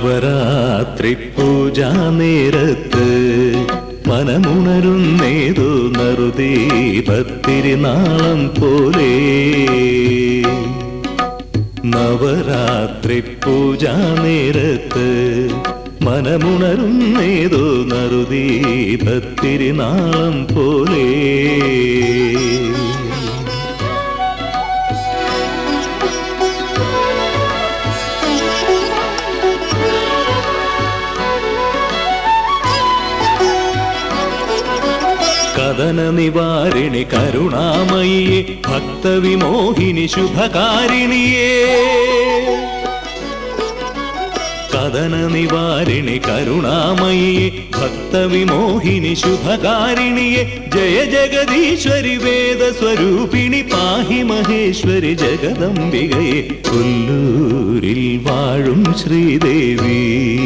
നവരാത്രി പൂജാ നേരത്ത് മനമുണരുന്നേതോ നറുദീപത്തിരിനാളം പോലെ നവരാത്രി പൂജാ നേരത്ത് മനമുണരുന്നേതോ നറുദീപത്തിരിനാളം പോലെ കഥന നിവാരിണി കരുണാമയിയെ ഭക്തവിമോഹിനി ശുഭകാരിണിയേ കഥന നിവാരിണി കരുണാമയിയെ ഭക്തവിമോഹിനി ശുഭകാരിണിയെ ജയ ജഗദീശ്വരി വേദസ്വരൂപിണി പാഹി മഹേശ്വരി ജഗദംബികയെ കൊല്ലൂരിൽ വാഴും ശ്രീദേവി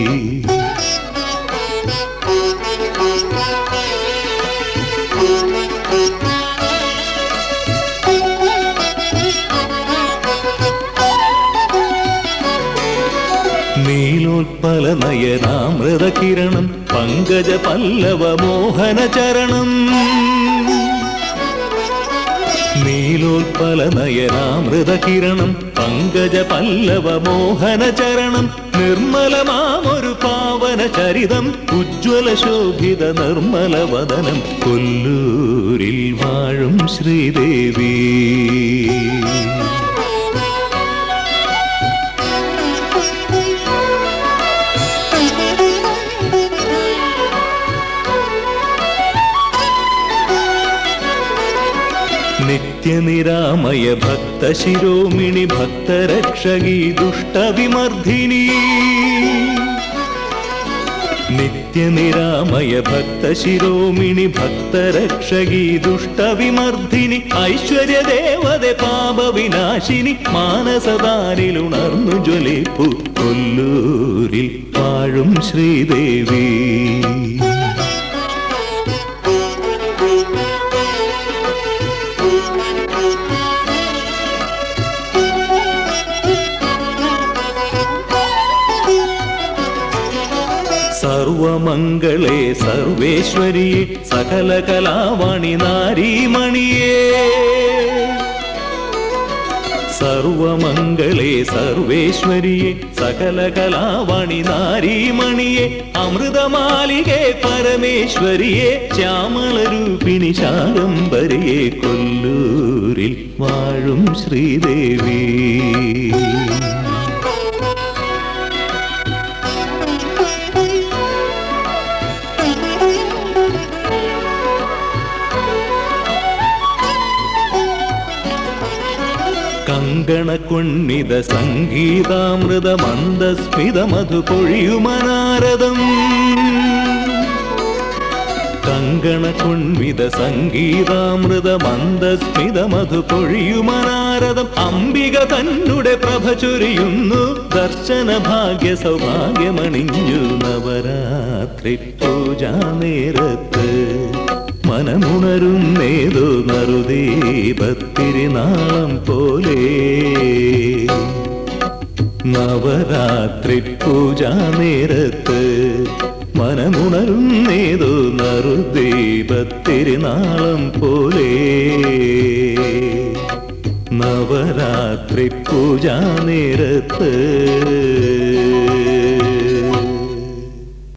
നീലോത്പല നയനാമൃത കിരണം പങ്കജ പല്ലവ മോഹന ചരണം നീലോത്പല നയനാമൃത കിരണം പങ്കജ പല്ലവ മോഹന ചരണം നിർമ്മലമാമൊരു പാവന ചരിതം ഉജ്ജ്വല ശോഭിത നിർമ്മല വദനം കൊല്ലൂരിൽ വാഴും ശ്രീദേവി നിത്യനിരാമയ ഭക്ത ശിരോമിണി ഭക്തരക്ഷകി ദുഷ്ടവിമർദ്ദിനി നിത്യനിരാമയ ഭക്ത ശിരോമിണി ഭക്തരക്ഷകി ദുഷ്ടവിമർദ്ദിനി ഐശ്വര്യദേവത പാപവിനാശിനി മാനസദാനിലുണർന്നു ജ്വലിപ്പു കൊല്ലൂരിൽ വാഴും ശ്രീദേവി സർവമംഗളേ സർവേശ്വരിയെ സകല കലാവാണി നാരീമണിയേ സർവമംഗളേ സർവേശ്വരിയെ സകല കലാവാണി നാരീമണിയെ അമൃതമാലികെ പരമേശ്വരിയെ ശ്യാമളരൂപിണി ശാകംബരിയെ കൊല്ലൂരിൽ വാഴും ശ്രീദേവി കങ്കണക്കുണ്ണിത സംഗീതാമൃത മന്ദസ്മിത മധുപൊഴിയുമനാരദം കങ്കണക്കുണ്വിത സംഗീതാമൃത മന്ദസ്മിത മധുപൊഴിയുമനാരദം അംബിക തന്നുടെ പ്രഭ ചൊരിയുന്നു ദർശന ഭാഗ്യ സൗഭാഗ്യമണിഞ്ഞു നവരാത്രി പൂജാ നേരത്ത് മനമുണരുന്നേതോ നറുദീപത്തിരിനാളം പോലെ നവരാത്രി പൂജാ നേരത്ത് മനമുണരുന്നേതോ നറുദീപത്തിരിനാളം പോലെ നവരാത്രി പൂജാ നേരത്ത്